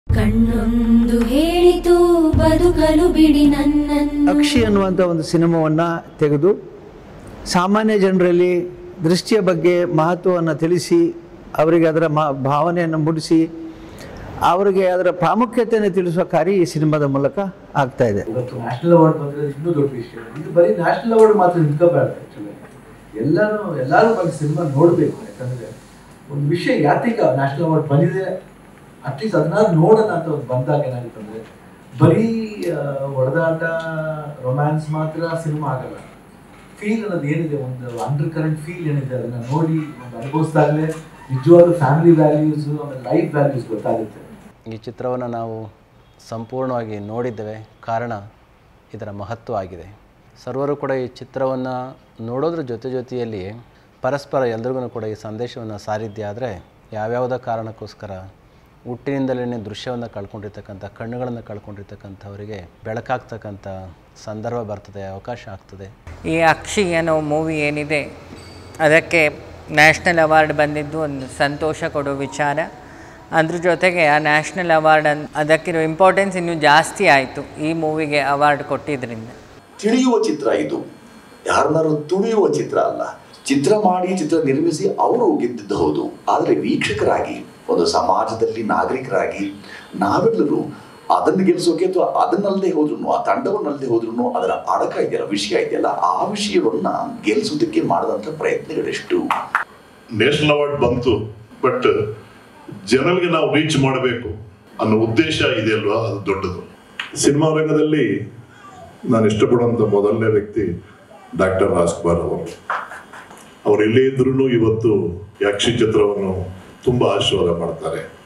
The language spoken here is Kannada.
ಕಣ್ಣೊಂದು ಹೇಳಿತು ಬದುಕಲು ಬಿಡಿ ನನ್ನನ್ನು ಅಕ್ಷಿ ಅನ್ನುವಂಥ ಒಂದು ಸಿನಿಮಾವನ್ನು ತೆಗೆದು ಸಾಮಾನ್ಯ ಜನರಲ್ಲಿ ದೃಷ್ಟಿಯ ಬಗ್ಗೆ ಮಹತ್ವವನ್ನು ತಿಳಿಸಿ ಅವರಿಗೆ ಅದರ ಮ ಭಾವನೆಯನ್ನು ಮೂಡಿಸಿ ಅವರಿಗೆ ಅದರ ಪ್ರಾಮುಖ್ಯತೆಯನ್ನು ತಿಳಿಸುವ ಕಾರ್ಯ ಈ ಸಿನಿಮಾದ ಮೂಲಕ ಆಗ್ತಾ ಇದೆ ಇವತ್ತು ನ್ಯಾಷನಲ್ ಅವಾರ್ಡ್ ಬಂದ್ರೆ ಇನ್ನೂ ದೊಡ್ಡ ವಿಷಯ ಇದು ಬರೀ ನ್ಯಾಷನಲ್ ಅವಾರ್ಡ್ ಮಾತ್ರ ನಿಂತ್ಕೋಬೇಡ ಆ್ಯಕ್ಚುಲಿ ಎಲ್ಲರೂ ಎಲ್ಲರೂ ಬಂದು ಸಿನಿಮಾ ನೋಡಬೇಕು ಯಾಕಂದ್ರೆ ಒಂದು ವಿಷಯ ಯಾತಿಗ ನ್ಯಾಷನಲ್ ಅವಾರ್ಡ್ ಬಂದಿದೆ ಅಟ್ಲೀಸ್ಟ್ ಅದನ್ನ ನೋಡೋಣ ಅಂತ ಒಂದು ಬಂದಾಗ ಏನಾಗುತ್ತೆ ಅಂದ್ರೆ ಬರೀ ಆ, ಹೊಡೆದಾಟ ರೊಮ್ಯಾನ್ಸ್ ಮಾತ್ರ ಸಿನಿಮಾ ಆಗಲ್ಲ ಫೀಲ್ ಅನ್ನೋದು ಏನಿದೆ ಒಂದು ಅಂಡರ್ ಕರೆಂಟ್ ಫೀಲ್ ಏನಿದೆ ಅದನ್ನ ನೋಡಿ ಒಂದು ಅನುಭವಿಸಿದಾಗಲೇ ನಿಜವಾದ ಫ್ಯಾಮಿಲಿ ವ್ಯಾಲ್ಯೂಸ್ ಆಮೇಲೆ ಲೈಫ್ ವ್ಯಾಲ್ಯೂಸ್ ಗೊತ್ತಾಗುತ್ತೆ ಈ ಚಿತ್ರವನ್ನು ನಾವು ಸಂಪೂರ್ಣವಾಗಿ ನೋಡಿದ್ದೇವೆ ಕಾರಣ ಇದರ ಮಹತ್ವ ಆಗಿದೆ ಸರ್ವರು ಕೂಡ ಈ ಚಿತ್ರವನ್ನು ನೋಡೋದ್ರ ಜೊತೆ ಜೊತೆಯಲ್ಲಿ ಪರಸ್ಪರ ಎಲ್ರಿಗೂ ಕೂಡ ಈ ಸಂದೇಶವನ್ನು ಸಾರಿದ್ದೆ ಆದರೆ ಯಾವ್ಯಾವುದೋ ಕಾರಣಕ್ಕೋಸ್ಕರ ಹುಟ್ಟಿನಿಂದಲೇ ದೃಶ್ಯವನ್ನು ಕಳ್ಕೊಂಡಿರ್ತಕ್ಕಂಥ ಕಣ್ಣುಗಳನ್ನು ಕಳ್ಕೊಂಡಿರ್ತಕ್ಕಂಥವರಿಗೆ ಬೆಳಕಾಗ್ತಕ್ಕಂಥ ಸಂದರ್ಭ ಬರ್ತದೆ ಅವಕಾಶ ಆಗ್ತದೆ ಈ ಅಕ್ಷಿ ಅನ್ನೋ ಮೂವಿ ಏನಿದೆ ಅದಕ್ಕೆ ನ್ಯಾಷನಲ್ ಅವಾರ್ಡ್ ಬಂದಿದ್ದು ಒಂದು ಸಂತೋಷ ಕೊಡೋ ವಿಚಾರ ಅದ್ರ ಜೊತೆಗೆ ಆ ನ್ಯಾಷನಲ್ ಅವಾರ್ಡ್ ಅನ್ ಅದಕ್ಕಿರೋ ಇಂಪಾರ್ಟೆನ್ಸ್ ಇನ್ನೂ ಜಾಸ್ತಿ ಆಯಿತು ಈ ಮೂವಿಗೆ ಅವಾರ್ಡ್ ಕೊಟ್ಟಿದ್ದರಿಂದ ತಿಳಿಯುವ ಚಿತ್ರ ಇದು ಯಾರನ್ನಾರು ತುಳಿಯುವ ಚಿತ್ರ ಅಲ್ಲ ಚಿತ್ರ ಮಾಡಿ ಚಿತ್ರ ನಿರ್ಮಿಸಿ ಅವರು ಗೆದ್ದಿದ್ದು ಹೌದು ಆದರೆ ವೀಕ್ಷಕರಾಗಿ ಒಂದು ಸಮಾಜದಲ್ಲಿ ನಾಗರಿಕರಾಗಿ ನಾವೆಲ್ಲರೂ ಅದನ್ನು ಗೆಲ್ಲಿಸೋಕೆ ಅಥವಾ ಅದನ್ನಲ್ಲದೆ ಹೋದ್ರು ಆ ತಂಡವನ್ನಲ್ಲದೆ ಹೋದ್ರು ಅದರ ಅಡಕ ಇದೆಯಲ್ಲ ವಿಷಯ ಇದೆಯಲ್ಲ ಆ ವಿಷಯವನ್ನ ಗೆಲ್ಲಿಸೋದಕ್ಕೆ ಮಾಡಿದಂಥ ಪ್ರಯತ್ನಗಳೆಷ್ಟು ನ್ಯಾಷನಲ್ ಅವಾರ್ಡ್ ಬಂತು ಬಟ್ ಜನರಿಗೆ ನಾವು ರೀಚ್ ಮಾಡಬೇಕು ಅನ್ನೋ ಉದ್ದೇಶ ಇದೆಯಲ್ವಾ ಅದು ದೊಡ್ಡದು ಸಿನಿಮಾ ರಂಗದಲ್ಲಿ ನಾನು ಇಷ್ಟಪಡುವಂಥ ಮೊದಲನೇ ವ್ಯಕ್ತಿ ಡಾಕ್ಟರ್ ರಾಜ್ಕುಮಾರ್ ಅವರು ಅವ್ರು ಎಲ್ಲೇ ಇದ್ರೂ ಇವತ್ತು ಯಕ್ಷಿ ಚಿತ್ರವನ್ನು ತುಂಬಾ ಆಶೀರ್ವಾದ ಮಾಡ್ತಾರೆ